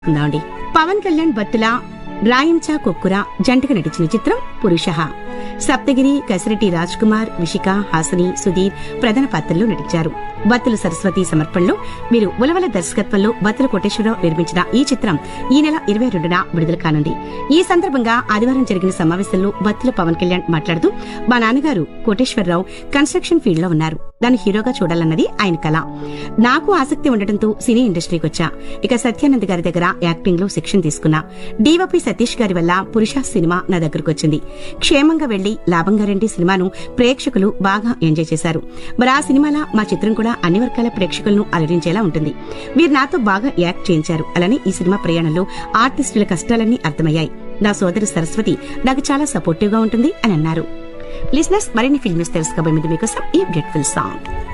ఉందామండి పవన్ కళ్యాణ్ బత్తుల రాయంచా కొక్కుర జంటగా నటించిన చిత్రం పురుష సప్తగిరి కసిరెడ్డి రాజ్ కుమార్ విషిక హాసిని సుధీర్ ప్రధాన పాత్రల్లో నటించారు బత్తుల సరస్వతి సమర్పణలో వీరు ఉలవల దర్శకత్వంలో బత్తుల కోటేశ్వరరావు నిర్మించిన ఈ చిత్రం ఈ నెల ఇరవై రెండున విడుదల కానుంది ఈ సందర్భంగా ఆదివారం జరిగిన సమావేశంలో బత్తుల పవన్ కళ్యాణ్ మాట్లాడుతూ మా నాన్నగారు కోటేశ్వరరావు కన్స్ట్రక్షన్ ఫీల్డ్ లో ఉన్నారు దాన్ని హీరోగా చూడాలన్నది ఆయన కళ నాకు ఆసక్తి ఉండటంతో సినీ ఇండస్ట్రీకి వచ్చా ఇక సత్యానంద్ గారి దగ్గర యాక్టింగ్ లో శిక్షణ తీసుకున్నా డీవోపీ సతీష్ గారి వల్ల పురుష సినిమా నా దగ్గరకు వచ్చింది క్షేమంగా వెళ్లి లాభంగా రండి సినిమాను ప్రేక్షకులు బాగా ఎంజాయ్ చేశారు మరి ఆ సినిమాలో మా చిత్రం కూడా అన్ని వర్గాల ప్రేక్షకులను అలరించేలా ఉంటుంది వీరు నాతో బాగా యాక్ట్ చేయించారు అలానే ఈ సినిమా ప్రయాణంలో ఆర్టిస్టుల కష్టాలన్నీ అర్థమయ్యాయి నా సోదరి సరస్వతి నాకు చాలా సపోర్టివ్ గా ఉంటుంది అని అన్నారు లిసినర్స్ మరిన్ని ఫిల్మ్స్ తెలుసుకోబోయే ముందు మీకోసం ఈ బ్యూటిఫుల్ సాంగ్